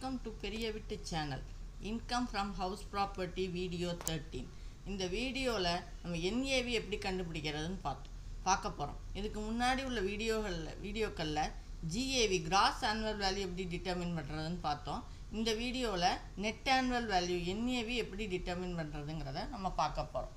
welcome to பெரிய வீட்டு channel income from house property video thirteen இந்த வீடியோவில் நம்ம என்ஏவி எப்படி கண்டுபிடிக்கிறதுன்னு பார்த்தோம் பார்க்க போகிறோம் இதுக்கு முன்னாடி உள்ள வீடியோகளில் வீடியோக்களில் ஜிஏவி கிராஸ் ஆனுவல் வேல்யூ எப்படி டிட்டர்மின் பண்ணுறதுன்னு பார்த்தோம் இந்த வீடியோவில் நெட் ஆனுவல் வேல்யூ என்ஏவி எப்படி டிட்டர்மின் பண்ணுறதுங்கிறத நம்ம பார்க்க போகிறோம்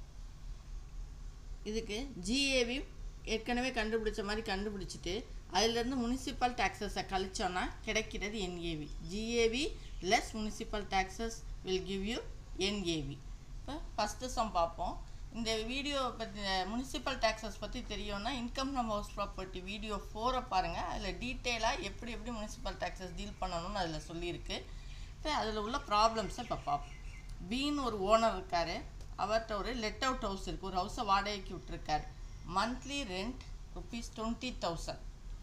இதுக்கு ஜிஏவி ஏற்கனவே கண்டுபிடிச்ச மாதிரி கண்டுபிடிச்சிட்டு அதிலேருந்து முனிசிபல் டேக்ஸஸை கழிச்சோன்னா கிடைக்கிறது NAV GAV less municipal taxes will give you NAV இப்போ ஃபஸ்ட்டு சம் பார்ப்போம் இந்த வீடியோ பற்றி முனிசிபல் டேக்ஸஸ் பற்றி தெரியும்னா income from house property video ஃபோரை பாருங்கள் அதில் டீட்டெயிலாக எப்படி எப்படி முனிசிபல் டேக்ஸஸ் டீல் பண்ணணும்னு அதில் சொல்லியிருக்கு இப்போ அதில் உள்ள ப்ராப்ளம்ஸை இப்போ பார்ப்போம் பீன்னு ஒரு ஓனர் இருக்கார் அவர்கிட்ட ஒரு லெட் அவுட் ஹவுஸ் இருக்குது ஒரு ஹவுஸை வாடகைக்கு விட்டுருக்காரு monthly rent rupees twenty thousand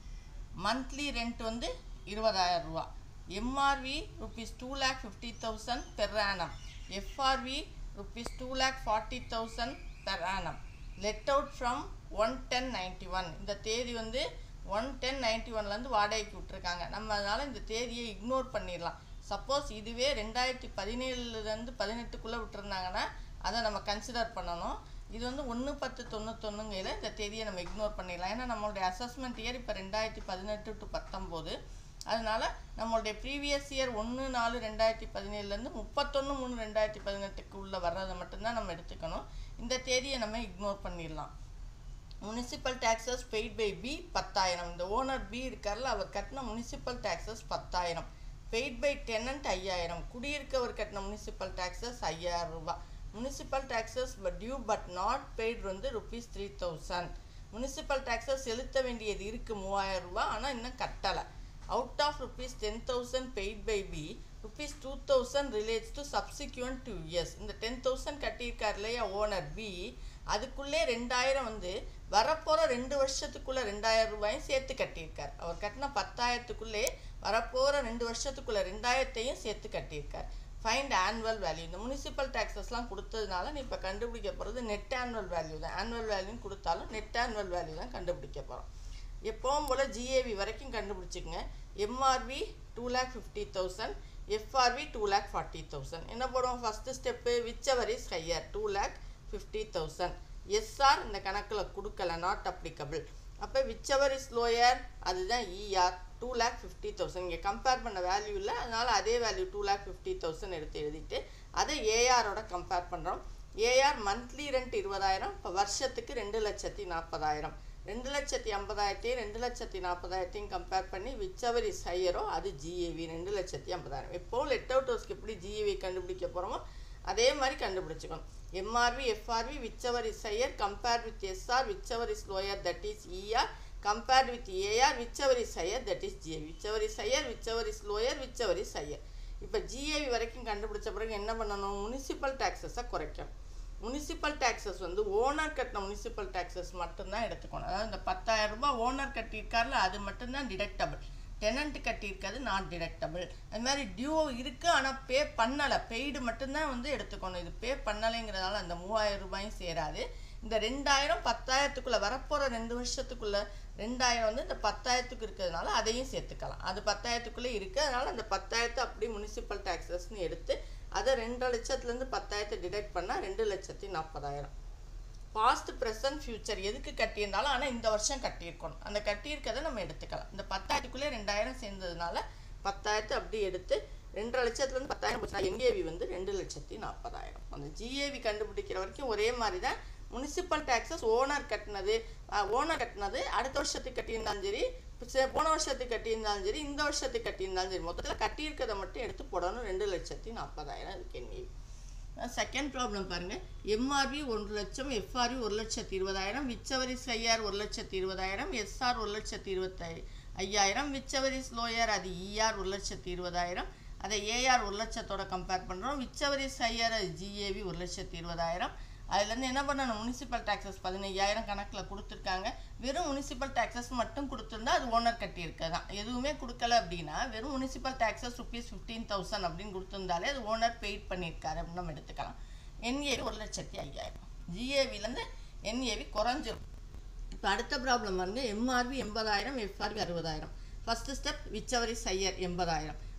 monthly rent வந்து இருபதாயிரம் ரூபா MRV rupees two lakh fifty thousand per annum FRV rupees two lakh forty thousand per annum let out from one ten ninety one இந்த தேதி வந்து ஒன் டென் நைன்ட்டி ஒன்லேருந்து வாடகைக்கு விட்ருக்காங்க நம்ம அதனால் இந்த தேதியை இக்னோர் பண்ணிடலாம் சப்போஸ் இதுவே ரெண்டாயிரத்தி பதினேழுலேருந்து பதினெட்டுக்குள்ளே விட்டுருந்தாங்கன்னா அதை நம்ம கன்சிடர் பண்ணணும் இது வந்து ஒன்று பத்து தொண்ணூத்தொன்னுங்கையில் இந்த தேதியை நம்ம இக்னோர் பண்ணிடலாம் ஏன்னா நம்மளுடைய அசஸ்மெண்ட் இயர் இப்போ ரெண்டாயிரத்தி பதினெட்டு டு பத்தொம்போது அதனால் நம்மளுடைய ப்ரீவியஸ் இயர் ஒன்று நாலு ரெண்டாயிரத்தி பதினேழுலேருந்து முப்பத்தொன்று மூணு ரெண்டாயிரத்தி பதினெட்டுக்கு உள்ள வர்றதை மட்டும்தான் நம்ம எடுத்துக்கணும் இந்த தேதியை நம்ம இக்னோர் பண்ணிடலாம் municipal taxes paid by B பத்தாயிரம் இந்த ஓனர் பி இருக்கார்ல அவர் கட்டின முனிசிபல் டேக்ஸஸ் பத்தாயிரம் பெய்ட் பை டெனண்ட் ஐயாயிரம் குடியிருக்கவர் கட்டின முனிசிபல் டேக்ஸஸ் ஐயாயிரம் ரூபாய் municipal taxes due but not paid வந்து rupees three thousand municipal taxes செலுத்த வேண்டியது இருக்குது மூவாயிரம் ரூபாய் ஆனால் இன்னும் கட்டலை out of rupees ten thousand paid by B rupees two thousand relates to subsequent two years இந்த டென் தௌசண்ட் கட்டியிருக்கார் இல்லையா ஓனர் பி அதுக்குள்ளே ரெண்டாயிரம் வந்து வரப்போகிற ரெண்டு வருஷத்துக்குள்ளே ரெண்டாயிரம் ரூபாயும் சேர்த்து கட்டியிருக்கார் அவர் கட்டின பத்தாயிரத்துக்குள்ளே வரப்போகிற ரெண்டு வருஷத்துக்குள்ளே ரெண்டாயிரத்தையும் சேர்த்து கட்டியிருக்கார் ஃபைண்ட் ஆனுவல் வேல்யூ இந்த முனிசிபல் டேக்ஸஸ்லாம் கொடுத்ததுனால நீ இப்போ கண்டுபிடிக்க போகிறது நெட் ஆனுவல் வேல்யூ தான் ஆனுவல் வேல்யூன்னு கொடுத்தாலும் நெட் ஆனுவல் வேல்யூ தான் கண்டுபிடிக்க போகிறோம் எப்பவும் போல் ஜிஏவி வரைக்கும் கண்டுபிடிச்சிக்கங்க MRV two lakh fifty thousand FRV two lakh forty thousand என்ன போடுவோம் first step whichever is higher two lakh fifty thousand SR இந்த கணக்கில் கொடுக்கல நாட் அப்ளிகபிள் அப்போ விச்சவர் இஸ் லோயர் அதுதான் ER two lakh fifty thousand இங்கே கம்பேர் பண்ண வேல்யூ இல்லை அதனால் அதே value two lakh fifty thousand எடுத்து எழுதிட்டு அதை ஏஆரோட கம்பேர் பண்ணுறோம் ஏஆர் மந்த்லி ரெண்ட் இருபதாயிரம் இப்போ வருஷத்துக்கு ரெண்டு லட்சத்தி நாற்பதாயிரம் ரெண்டு லட்சத்தி ஐம்பதாயிரத்தையும் ரெண்டு லட்சத்தி நாற்பதாயிரத்தையும் கம்பேர் பண்ணி விச்சவர் இஸ் ஹையரோ அது ஜிஏவி ரெண்டு லட்சத்தி ஐம்பதாயிரம் எப்போவும் லெட் அவுட் ஹவுஸ்க்கு எப்படி ஜிஏவி கண்டுபிடிக்க போகிறோமோ அதே மாதிரி கண்டுபிடிச்சிக்கணும் MRV FRV whichever is higher compare with SR whichever is lower that is ER compared with AR whichever is higher that is GAV whichever is higher whichever is lower whichever is higher இப்போ GAV வரைக்கும் கண்டுபிடிச்ச பிறகு என்ன பண்ணணும் municipal டேக்ஸஸை குறைக்கணும் municipal taxes வந்து owner கட்டின முனிசிபல் டேக்ஸஸ் மட்டும்தான் எடுத்துக்கணும் அதாவது இந்த பத்தாயிரம் ரூபாய் ஓனர் கட்டியிருக்காருல அது மட்டும்தான் டிடக்டபிள் டெனண்ட் கட்டியிருக்காது நாட் டிடக்டபிள் அது மாதிரி டியூ இருக்குது ஆனால் பே பண்ணலை பெய்டு மட்டும்தான் வந்து எடுத்துக்கணும் இது பே பண்ணலைங்கிறதால அந்த மூவாயிரம் ரூபாயும் சேராது இந்த ரெண்டாயிரம் பத்தாயிரத்துக்குள்ளே வரப்போகிற ரெண்டு வருஷத்துக்குள்ளே ரெண்டாயிரம் வந்து இந்த பத்தாயிரத்துக்கு இருக்கிறதுனால அதையும் சேர்த்துக்கலாம் அது பத்தாயிரத்துக்குள்ளே இருக்குது அதனால் அந்த பத்தாயிரத்தை அப்படியே முனிசிபல் டேக்ஸஸ்னு எடுத்து அதை ரெண்டு லட்சத்துலேருந்து பத்தாயிரத்தை டிடெக்ட் பண்ணால் ரெண்டு லட்சத்தி நாற்பதாயிரம் பாஸ்ட் ப்ரெசன்ட் ஃப்யூச்சர் எதுக்கு கட்டியிருந்தாலும் ஆனால் இந்த வருஷம் கட்டியிருக்கணும் அந்த கட்டியிருக்கதை நம்ம எடுத்துக்கலாம் இந்த பத்தாயிரத்துக்குள்ளே ரெண்டாயிரம் சேர்ந்ததுனால பத்தாயிரத்தை அப்படி எடுத்து ரெண்டரை லட்சத்துலேருந்து பத்தாயிரம் போச்சுன்னா என்ஏவி வந்து ரெண்டு லட்சத்தி நாற்பதாயிரம் அந்த ஜிஏவி கண்டுபிடிக்கிற வரைக்கும் ஒரே மாதிரி தான் முனிசிபல் டேக்ஸஸ் ஓனர் கட்டினது ஓனர் கட்டினது அடுத்த வருஷத்துக்கு கட்டியிருந்தாலும் சரி போன வருஷத்துக்கு கட்டியிருந்தாலும் சரி இந்த வருஷத்துக்கு கட்டியிருந்தாலும் சரி மொத்தத்தில் கட்டியிருக்கிறத மட்டும் எடுத்து போடணும் ரெண்டு லட்சத்தி நாற்பதாயிரம் இருக்கு என்ஏவி செகண்ட் ப்ராப்ளம் பாருங்கள் எம்ஆர்பி ஒன்று லட்சம் எஃப்ஆர்பி ஒரு லட்சத்தி இருபதாயிரம் விச்சவரிஸ் ஐஆர் ஒரு லட்சத்தி இருபதாயிரம் எஸ்ஆர் ஒரு லட்சத்தி இருபத்தாயி ஐயாயிரம் விச்சவரிஸ் லோயர் அது இஆர் ஒரு லட்சத்தி இருபதாயிரம் அதை ஏஆர் ஒரு லட்சத்தோட கம்பேர் பண்ணுறோம் விச்சவரிஸ் ஐஆர் அது ஜிஏவி ஒரு லட்சத்தி இருபதாயிரம் அதுலேருந்து என்ன பண்ணணும் முனிசிபல் டேக்ஸஸ் பதினையாயிரம் கணக்கில் கொடுத்துருக்காங்க வெறும் முனிசிபல் டேக்ஸஸ் மட்டும் கொடுத்துருந்தா அது ஓனர் கட்டியிருக்க தான் எதுவுமே கொடுக்கல அப்படின்னா வெறும் municipal taxes rupees fifteen thousand அப்படின்னு கொடுத்துருந்தாலே அது ஓனர் பெய்ட் பண்ணியிருக்காரு அப்படின்னு நம்ம எடுத்துக்கலாம் என்ஏவி ஒரு லட்சத்தி ஐயாயிரம் ஜிஏவிலேருந்து என்ஏவி குறைஞ்சிரும் இப்போ அடுத்த ப்ராப்ளம் வந்து எம்ஆர்பி எண்பதாயிரம் எஃப்ஆர்பி அறுபதாயிரம் ஃபஸ்ட்டு ஸ்டெப் விச்சவரி சையர் எண்பதாயிரம்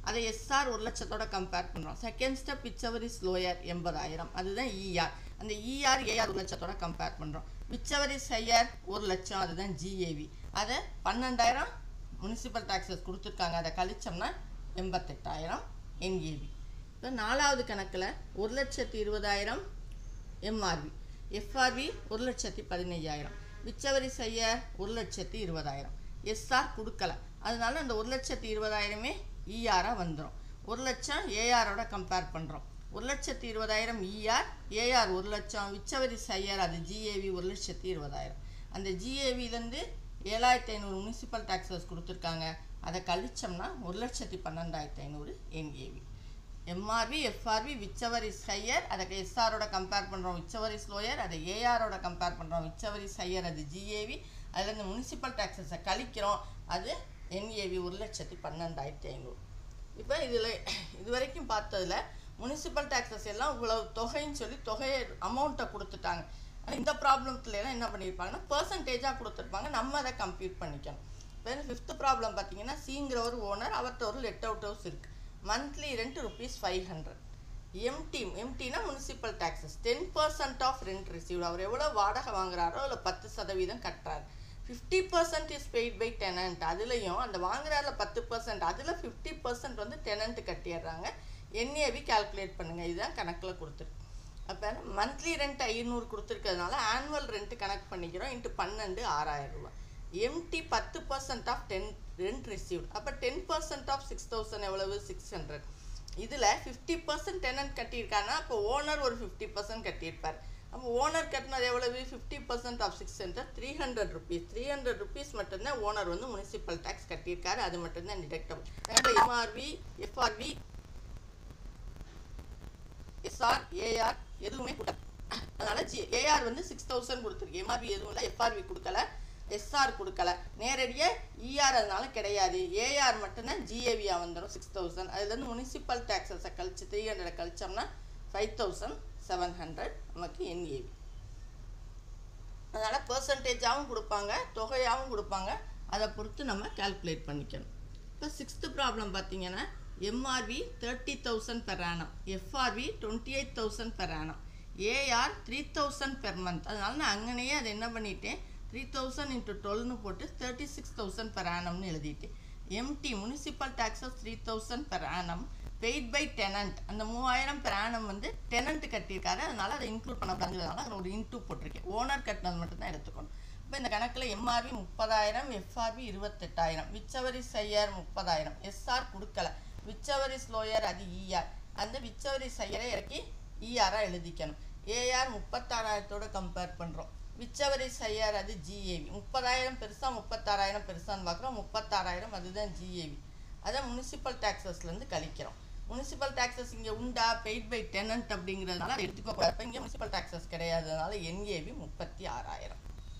அதை எஸ்ஆர் ஒரு லட்சத்தோட கம்பேர் பண்ணுறோம் second step whichever is lower எண்பதாயிரம் அதுதான் இஆர் அந்த இஆர் ஏஆர் ஒரு லட்சத்தோட கம்பேர் பண்ணுறோம் விச்சவர் இஸ் ஹையர் ஒரு லட்சம் அதுதான் ஜிஏவி அதை பன்னெண்டாயிரம் முனிசிபல் டாக்ஸஸ் கொடுத்துருக்காங்க அதை கழிச்சோம்னா எண்பத்தெட்டாயிரம் என்ஏவி இப்போ நாலாவது கணக்கில் ஒரு லட்சத்தி இருபதாயிரம் எம்ஆர்வி எஃப்ஆர்வி ஒரு லட்சத்தி பதினையாயிரம் விச்சவரி செய்ய ஒரு லட்சத்தி இருபதாயிரம் எஸ்ஆர் கொடுக்கல அதனால அந்த ஒரு லட்சத்தி இருபதாயிரமே இஆராக வந்துடும் ஒரு லட்சம் ஏஆரோட கம்பேர் பண்ணுறோம் ஒரு லட்சத்தி இருபதாயிரம் இஆர் ஏஆர் ஒரு லட்சம் விச்சவரி செய்யர் அது ஜிஏவி ஒரு லட்சத்தி இருபதாயிரம் அந்த ஜிஏவிலேருந்து ஏழாயிரத்தி ஐநூறு முனிசிபல் டாக்ஸஸ் கொடுத்துருக்காங்க அதை கழிச்சோம்னா ஒரு லட்சத்தி பன்னெண்டாயிரத்தி ஐநூறு NAV MRV FRV whichever is higher அதை எஸ்ஆரோட கம்பேர் பண்ணுறோம் விச்சவர் இஸ் லோயர் அதை ஏஆரோட கம்பேர் பண்ணுறோம் விச்சவர் இஸ் ஹையர் அது ஜிஏவி அதுலேருந்து முனிசிபல் டாக்ஸஸை கழிக்கிறோம் அது என்ஏவி ஒரு லட்சத்தி பன்னெண்டாயிரத்தி ஐநூறு இப்போ இதில் இது வரைக்கும் பார்த்ததுல முனிசிபல் டாக்ஸஸ் எல்லாம் இவ்வளவு தொகைன்னு சொல்லி தொகையை அமௌண்ட்டை கொடுத்துட்டாங்க ஆனா இந்த ப்ராப்ளத்துல எல்லாம் என்ன பண்ணியிருப்பாங்கன்னா பர்சன்டேஜாக கொடுத்துருப்பாங்க நம்ம அதை கம்ப்யூட் பண்ணிக்கணும் இப்போ ஃபிஃப்த் ப்ராப்ளம் பார்த்தீங்கன்னா சிங்கிற ஒரு ஓனர் அவர்கிட்ட ஒரு லெட் அவுட் ஹவுஸ் இருக்குது monthly rent rupees five hundred MT எம்டினா municipal taxes ten percent of rent received அவர் எவ்வளோ வாடகை வாங்குறாரோ அதில் பத்து சதவீதம் கட்டுறாரு fifty percent is paid by tenant அதுலேயும் அந்த வாங்குறாருல பத்து பர்சன்ட் அதில் ஃபிஃப்டி பர்சன்ட் வந்து டெனண்ட் கட்டிடுறாங்க என்ஏவி கால்குலேட் பண்ணுங்கள் இதுதான் கணக்கில் கொடுத்துருக்கு அப்போ மந்த்லி ரெண்ட் ஐநூறு கொடுத்துருக்கிறதுனால ஆனுவல் ரெண்ட் கணக்கு பண்ணிக்கிறோம் இன்ட்டு பன்னெண்டு ஆறாயிரம் ரூபாய் எம்டி பத்து percent of ten rent received அப்போ ten percent of six thousand எவ்வளவு சிக்ஸ் ஹண்ட்ரட் இதில் ஃபிஃப்டி பர்சன்ட் டெனன்ட் கட்டியிருக்காங்கன்னா அப்போ ஓனர் ஒரு ஃபிஃப்டி பர்சன்ட் கட்டியிருப்பார் அப்போ ஓனர் கட்டினது எவ்வளவு fifty percent of six hundred three hundred rupees three hundred rupees மட்டும்தான் ஓனர் வந்து முனிசிபல் டேக்ஸ் கட்டியிருக்காரு அது மட்டும்தான் deductible MRV FRV SR AR எதுவுமே கொடுக்கல அதனால ஜி ஏஆர் வந்து சிக்ஸ் தௌசண்ட் கொடுத்துருக்கு எம்ஆர்வி எதுவும் இல்லை எஃப்ஆர்வி கொடுக்கல எஸ்ஆர் கொடுக்கல நேரடியாக இஆர் அதனால கிடையாது ஏஆர் மட்டும்தான் ஜிஏவியாக வந்துடும் சிக்ஸ் தௌசண்ட் அதுலேருந்து முனிசிபல் டேக்ஸஸை கழிச்சு த்ரீ ஹண்ட்ரட் கழிச்சோம்னா ஃபைவ் தௌசண்ட் செவன் ஹண்ட்ரட் நமக்கு என்ஏவி அதனால் பர்சன்டேஜாகவும் கொடுப்பாங்க தொகையாகவும் கொடுப்பாங்க அதை பொறுத்து நம்ம கால்குலேட் பண்ணிக்கணும் இப்போ சிக்ஸ்த்து ப்ராப்ளம் பார்த்தீங்கன்னா MRV thirty thousand per annum FRV twenty eight thousand per annum AR three thousand per month அதனால நான் அங்கனையே அதை என்ன பண்ணிட்டேன் த்ரீ தௌசண்ட் இன்ட்டு டுவெல்னு போட்டு தேர்ட்டி சிக்ஸ் தௌசண்ட் பெர் ஆனம்னு எழுதிட்டேன் MT municipal taxes three thousand per annum paid by tenant அந்த மூவாயிரம் பெர் ஆனம் வந்து டெனண்ட் கட்டியிருக்காரு அதனால அதை இன்க்ளூட் பண்ணக்கூடாதுனால அதில் ஒரு இன்டூ போட்டிருக்கேன் ஓனர் கட்டினது மட்டும்தான் எடுத்துக்கணும் இப்போ இந்த கணக்கில் எம்ஆர்வி முப்பதாயிரம் எஃப்ஆர்வி இருபத்தெட்டாயிரம் விச்சவரி செய்யர் முப்பதாயிரம் எஸ்ஆர் கொடுக்கல விச்சவரி ஸ்லோயர் அது இஆர் அந்த விச்சவரி செய்யரை இறக்கி இஆராக எழுதிக்கணும் ஏஆர் முப்பத்தாறாயிரத்தோட கம்பேர் பண்ணுறோம் விச்சவரி செய்யர் அது ஜிஏவி முப்பதாயிரம் பெருசா முப்பத்தாறாயிரம் பெருசான்னு பார்க்குறோம் முப்பத்தாறாயிரம் அதுதான் ஜிஏவி அதை முனிசிபல் டேக்ஸஸ்லேருந்து கழிக்கிறோம் முனிசிபல் டேக்ஸஸ் இங்கே உண்டா பெய்ட் பை டெனன்ட் அப்படிங்கிறதுனால அதை எடுத்துக்க கூடாது இப்போ இங்கே முனிசிபல் டேக்ஸஸ் கிடையாததுனால என்ஏவி முப்பத்தி ஆறாயிரம்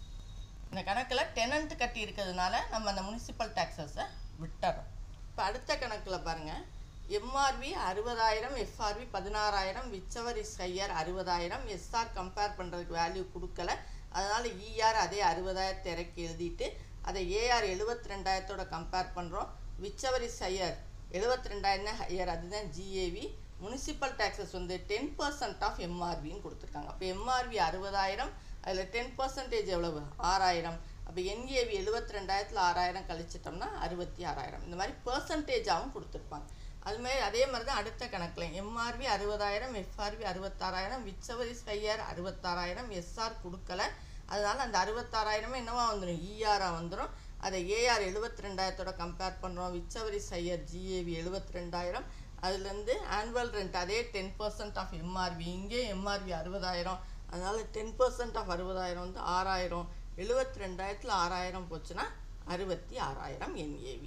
இந்த கணக்கில் டெனண்ட் கட்டி இருக்கிறதுனால நம்ம அந்த முனிசிபல் டேக்ஸஸை விட்டுறோம் இப்போ அடுத்த கணக்கில் பாருங்கள் எம்ஆர்வி அறுபதாயிரம் எஃப்ஆர்வி பதினாறாயிரம் விச்சவர் இஸ் ஹையர் அறுபதாயிரம் எஸ்ஆர் கம்பேர் பண்ணுறதுக்கு வேல்யூ கொடுக்கல அதனால் இஆர் அதே அறுபதாயிரத்தை இறக்கி எழுதிட்டு அதை ஏஆர் எழுபத்தி ரெண்டாயிரத்தோட கம்பேர் பண்ணுறோம் விச்சவர் இஸ் ஹையர் எழுபத்தி ரெண்டாயிரம் ஹையர் அதுதான் ஜிஏவி முனிசிபல் டேக்ஸஸ் வந்து டென் பர்சன்ட் ஆஃப் எம்ஆர்வின்னு கொடுத்துருக்காங்க அப்போ எம்ஆர்வி அறுபதாயிரம் அதில் டென் பர்சன்டேஜ் எவ்வளவு ஆறாயிரம் அப்போ என்ஏவி எழுபத்தி ரெண்டாயிரத்தில் ஆறாயிரம் கழிச்சிட்டோம்னா அறுபத்தி ஆறாயிரம் இந்த மாதிரி பர்சன்டேஜாகவும் கொடுத்துருப்பாங்க அதுமாதிரி அதே மாதிரி தான் அடுத்த கணக்கில் எம்ஆர்வி அறுபதாயிரம் எஃப்ஆர்வி அறுபத்தாறாயிரம் விச்சவரி ஸ்கையர் அறுபத்தாறாயிரம் எஸ்ஆர் கொடுக்கல அதனால அந்த அறுபத்தாறாயிரமே என்னவா வந்துடும் இஆராக வந்துடும் அதை ஏஆர் எழுபத்தி ரெண்டாயிரத்தோட கம்பேர் பண்ணுறோம் விச்சவரி சையர் ஜிஏவி எழுபத்தி ரெண்டாயிரம் அதுலேருந்து ஆனுவல் ரெண்ட் அதே டென் பர்சன்ட் ஆஃப் எம்ஆர்வி இங்கே எம்ஆர்வி அறுபதாயிரம் அதனால் டென் பர்சன்ட் ஆஃப் அறுபதாயிரம் வந்து ஆறாயிரம் எழுபத்தி ரெண்டாயிரத்தில் ஆறாயிரம் போச்சுன்னா அறுபத்தி ஆறாயிரம் என்ஏவி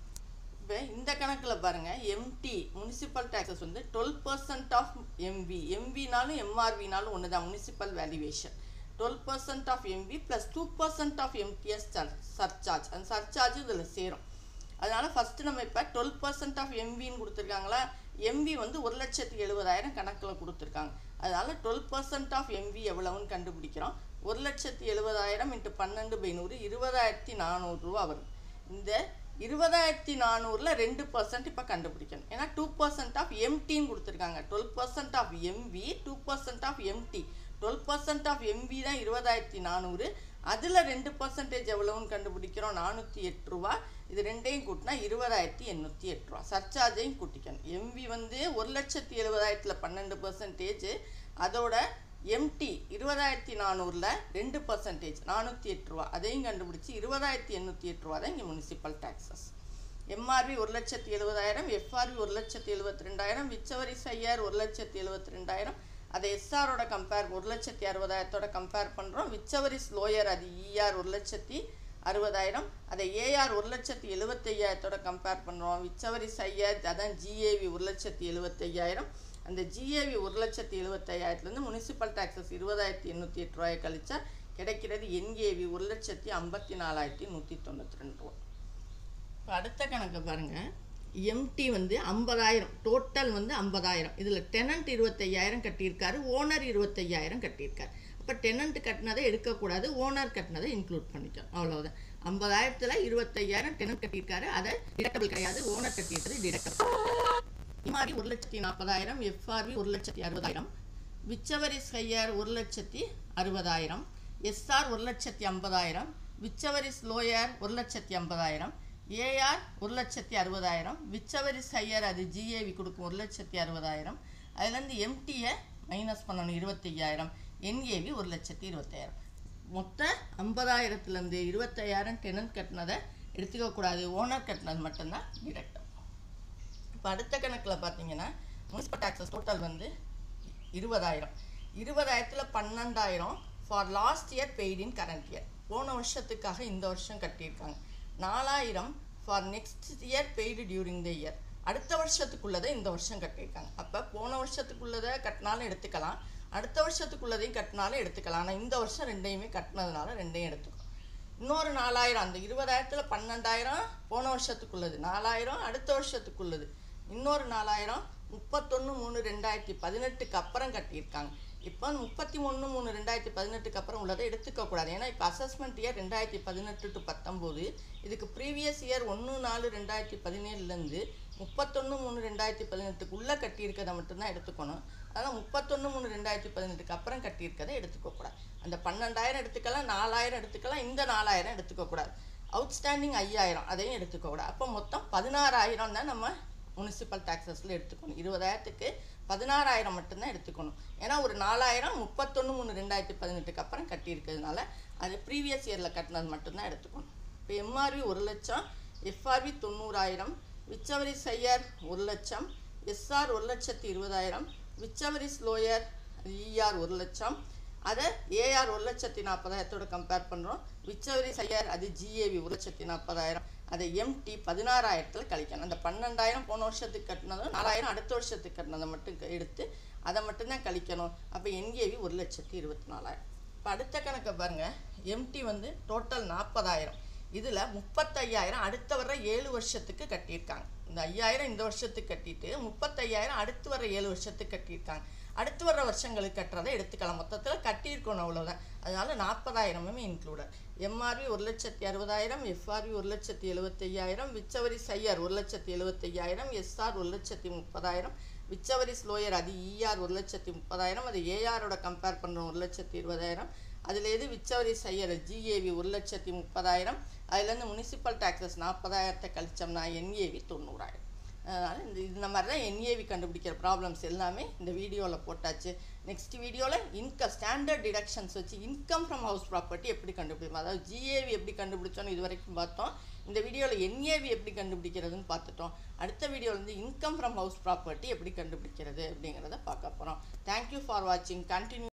இப்போ இந்த கணக்கில் பாருங்கள் எம்டி முனிசிபல் டேக்ஸஸ் வந்து டுவெல் பர்சன்ட் ஆஃப் எம்வி எம்வினாலும் எம்ஆர்வினாலும் ஒன்று தான் municipal valuation twelve percent of MV plus two percent of MTS surcharge அந்த சர்சார்ஜ் இதில் சேரும் அதனால் ஃபஸ்ட்டு நம்ம இப்போ டுவெல் பர்சன்ட் ஆஃப் எம்வின்னு கொடுத்துருக்காங்களா எம்வி வந்து ஒரு லட்சத்தி எழுபதாயிரம் கணக்கில் கொடுத்துருக்காங்க அதனால் டுவெல் பர்சன்ட் ஆஃப் எம்வி எவ்வளவுன்னு கண்டுபிடிக்கிறோம் ஒரு லட்சத்தி எழுபதாயிரம் இன்ட்டு பன்னெண்டு பை நூறு இருபதாயிரத்தி நானூறுரூவா வரும் இந்த இருபதாயிரத்தி நானூறில் ரெண்டு பர்சன்ட் இப்போ கண்டுபிடிக்கணும் ஏன்னா டூ பர்சன்ட் ஆஃப் எம்டின்னு கொடுத்துருக்காங்க twelve percent of MV two percent of MT twelve percent of MV தான் இருபதாயிரத்தி நானூறு அதில் ரெண்டு பர்சன்டேஜ் எவ்வளோன்னு கண்டுபிடிக்கிறோம் நானூற்றி எட்டு ரூபா இது ரெண்டையும் கூட்டினா இருபதாயிரத்தி எண்ணூற்றி எட்டு ரூபா சர்ச்சார்ஜையும் கூட்டிக்கணும் எம்வி வந்து ஒரு லட்சத்தி எழுபதாயிரத்தில் பன்னெண்டு பர்சன்டேஜ் அதோட எம்டி இருபதாயிரத்தி நானூறில் ரெண்டு பர்சன்டேஜ் நானூற்றி எட்டு ரூபா அதையும் கண்டுபிடிச்சி இருபதாயிரத்தி எண்ணூற்றி எட்டு ரூபா தான் இங்கே முனிசிபல் டேக்ஸஸ் எம்ஆர்பி ஒரு லட்சத்தி எழுபதாயிரம் எஃப்ஆர்பி ஒரு லட்சத்தி எழுபத்தி ரெண்டாயிரம் விச்சவரி ஐஆர் ஒரு லட்சத்தி எழுபத்தி ரெண்டாயிரம் அதை எஸ்ஆரோட கம்பேர் ஒரு லட்சத்தி அறுபதாயிரத்தோட கம்பேர் பண்ணுறோம் விச்சவரிஸ் லோயர் அது இஆர் ஒரு லட்சத்தி அறுபதாயிரம் அதை ஏஆர் ஒரு லட்சத்தி எழுபத்தையாயிரத்தோட கம்பேர் பண்ணுறோம் விச்சவரிஸ் ஐஆர் அதான் ஜிஏவி ஒரு லட்சத்தி எழுபத்தையாயிரம் அந்த ஜிஏவி ஒரு லட்சத்தி எழுபத்தையாயிரத்துலேருந்து முனிசிபல் டேக்ஸஸ் இருபதாயிரத்தி எண்ணூற்றி எட்டு ரூபாயை கழிச்சா கிடைக்கிறது என்ஏவி ஒரு லட்சத்தி ஐம்பத்தி நாலாயிரத்தி நூற்றி தொண்ணூற்றி ரெண்டு ரூபா இப்போ அடுத்த கணக்கு பாருங்கள் எம்டி வந்து ஐம்பதாயிரம் டோட்டல் வந்து ஐம்பதாயிரம் இதில் டெனண்ட் இருபத்தையாயிரம் கட்டியிருக்காரு ஓனர் இருபத்தையாயிரம் கட்டியிருக்காரு அப்போ டெனண்ட் கட்டினதை எடுக்கக்கூடாது ஓனர் கட்டினதை இன்க்ளூட் பண்ணிக்கணும் அவ்வளோதான் ஐம்பதாயிரத்தில் இருபத்தையாயிரம் டெனண்ட் கட்டியிருக்காரு அதை டிடக்டபிள் கிடையாது ஓனர் கட்டியிருக்கிறது டிடக்டபிள் இமாரி ஒரு லட்சத்தி நாற்பதாயிரம் எஃப்ஆர்பி ஒரு லட்சத்தி அறுபதாயிரம் விச்சவரிஸ் ஹையர் ஒரு லட்சத்தி அறுபதாயிரம் எஸ்ஆர் ஒரு லட்சத்தி ஐம்பதாயிரம் விச்சவரிஸ் லோயர் ஒரு லட்சத்தி ஐம்பதாயிரம் ஏஆர் ஒரு லட்சத்தி அறுபதாயிரம் விச்சவரிஸ் ஹையர் அது ஜிஏவி கொடுக்கும் ஒரு லட்சத்தி அறுபதாயிரம் அதுலேருந்து எம்டியை மைனஸ் பண்ணணும் இருபத்தையாயிரம் என்ஏவி ஒரு லட்சத்தி இருபத்தாயிரம் மொத்த ஐம்பதாயிரத்துலேருந்து இருபத்தையாயிரம் டெனன்ட் கட்டினதை எடுத்துக்கக்கூடாது ஓனர் கட்டினது மட்டும்தான் டிடக்ட் இப்போ அடுத்த கணக்கில் பார்த்தீங்கன்னா முனிசிபல் டாக்ஸஸ் டோட்டல் வந்து இருபதாயிரம் இருபதாயிரத்தில் பன்னெண்டாயிரம் for last year paid in current year போன வருஷத்துக்காக இந்த வருஷம் கட்டியிருக்காங்க நாலாயிரம் for next year paid during the year அடுத்த வருஷத்துக்குள்ளதை இந்த வருஷம் கட்டியிருக்காங்க அப்போ போன வருஷத்துக்குள்ளதை கட்டினாலும் எடுத்துக்கலாம் அடுத்த வருஷத்துக்குள்ளதையும் கட்டினாலும் எடுத்துக்கலாம் ஆனால் இந்த வருஷம் ரெண்டையுமே கட்டினதுனால ரெண்டையும் எடுத்துக்கணும் இன்னொரு நாலாயிரம் அந்த இருபதாயிரத்தில் பன்னெண்டாயிரம் போன வருஷத்துக்குள்ளது நாலாயிரம் அடுத்த வருஷத்துக்குள்ளது இன்னொரு நாலாயிரம் முப்பத்தொன்று மூணு ரெண்டாயிரத்தி பதினெட்டுக்கு அப்புறம் கட்டியிருக்காங்க இப்போ முப்பத்தி ஒன்று மூணு ரெண்டாயிரத்தி பதினெட்டுக்கு அப்புறம் உள்ளதை எடுத்துக்கக்கூடாது ஏன்னா இப்போ அசஸ்மெண்ட் இயர் ரெண்டாயிரத்தி பதினெட்டு டு பத்தொம்போது இதுக்கு ப்ரீவியஸ் இயர் ஒன்று நாலு ரெண்டாயிரத்தி பதினேழுலேருந்து முப்பத்தொன்று மூணு ரெண்டாயிரத்தி பதினெட்டுக்குள்ளே கட்டியிருக்கதை மட்டும்தான் எடுத்துக்கணும் அதனால் முப்பத்தொன்று மூணு ரெண்டாயிரத்தி பதினெட்டுக்கு அப்புறம் கட்டியிருக்கதை எடுத்துக்கக்கூடாது அந்த பன்னெண்டாயிரம் எடுத்துக்கலாம் நாலாயிரம் எடுத்துக்கலாம் இந்த நாலாயிரம் எடுத்துக்கக்கூடாது அவுட்ஸ்டாண்டிங் ஐயாயிரம் அதையும் எடுத்துக்கக்கூடாது அப்போ மொத்தம் பதினாறாயிரம் தான் நம்ம முனிசிபல் டேக்ஸஸில் எடுத்துக்கணும் இருபதாயிரத்துக்கு பதினாறாயிரம் மட்டும்தான் எடுத்துக்கணும் ஏன்னா ஒரு நாலாயிரம் முப்பத்தொன்று மூணு ரெண்டாயிரத்தி பதினெட்டுக்கு அப்புறம் கட்டியிருக்கிறதுனால அது ப்ரீவியஸ் இயரில் கட்டினது மட்டும்தான் எடுத்துக்கணும் இப்போ எம்ஆர்பி ஒரு லட்சம் எஃப்ஆர்பி தொண்ணூறாயிரம் விச்சவரிஸ் ஐயர் ஒரு லட்சம் எஸ்ஆர் ஒரு லட்சத்தி இருபதாயிரம் விச்சவரிஸ் லோயர் இஆர் ஒரு லட்சம் அதை ஏஆர் ஒரு லட்சத்தி நாற்பதாயிரத்தோட கம்பேர் பண்ணுறோம் விச்சவரி ஐஆர் அது ஜிஏவி ஒரு லட்சத்தி நாற்பதாயிரம் அதை எம்டி பதினாறாயிரத்தில் கழிக்கணும் அந்த பன்னெண்டாயிரம் போன வருஷத்துக்கு கட்டினதும் நாலாயிரம் அடுத்த வருஷத்துக்கு கட்டினதை மட்டும் க- எடுத்து அதை மட்டும்தான் கழிக்கணும் அப்போ என்ஏவி ஒரு லட்சத்தி இருபத்தி நாலாயிரம் இப்போ அடுத்த கணக்கை பாருங்கள் எம்டி வந்து டோட்டல் நாற்பதாயிரம் இதில் முப்பத்தையாயிரம் அடுத்த வர ஏழு வருஷத்துக்கு கட்டியிருக்காங்க இந்த ஐயாயிரம் இந்த வருஷத்துக்கு கட்டிட்டு முப்பத்தையாயிரம் அடுத்து வர ஏழு வருஷத்துக்கு கட்டியிருக்காங்க அடுத்து வர வருஷங்களுக்கு கட்டுறதை எடுத்துக்கலாம் மொத்தத்தில் கட்டியிருக்கணும் அவ்வளோதான் அதனால நாற்பதாயிரமுமே இன்க்ளூடட் எம்ஆர்பி ஒரு லட்சத்தி அறுபதாயிரம் எஃப்ஆர்பி ஒரு லட்சத்தி எழுபத்தையாயிரம் விச்சவரி ஐஆர் ஒரு லட்சத்தி எழுபத்தையாயிரம் எஸ்ஆர் ஒரு லட்சத்தி முப்பதாயிரம் விச்சவரிஸ் லோயர் அது இஆர் ஒரு லட்சத்தி முப்பதாயிரம் அது ஏஆரோட கம்பேர் பண்ணுறோம் ஒரு லட்சத்தி இருபதாயிரம் அதில் எது விச்சவரி ஐயர் ஜிஏவி ஒரு லட்சத்தி முப்பதாயிரம் அதுலேருந்து முனிசிபல் டேக்ஸஸ் நாற்பதாயிரத்தை கழிச்சோம்னா என்ஏவி தொண்ணூறாயிரம் அதனால் இந்த இந்த மாதிரி தான் என்ஏவி கண்டுபிடிக்கிற ப்ராப்ளம்ஸ் எல்லாமே இந்த வீடியோவில் போட்டாச்சு நெக்ஸ்ட் வீடியோவில் இன்கம் ஸ்டாண்டர்ட் டிடக்ஷன்ஸ் வச்சு இன்கம் ஃப்ரம் ஹவுஸ் ப்ராப்பர்ட்டி எப்படி கண்டுபிடிப்போம் அதாவது ஜிஏவி எப்படி கண்டுபிடிச்சோன்னு இது வரைக்கும் பார்த்தோம் இந்த வீடியோவில் என்ஏவி எப்படி கண்டுபிடிக்கிறதுன்னு பார்த்துட்டோம் அடுத்த வீடியோவில் வந்து இன்கம் ஃப்ரம் ஹவுஸ் ப்ராப்பர்ட்டி எப்படி கண்டுபிடிக்கிறது அப்படிங்கிறத பார்க்க போகிறோம் தேங்க்யூ ஃபார் வாட்சிங் கண்டினியூ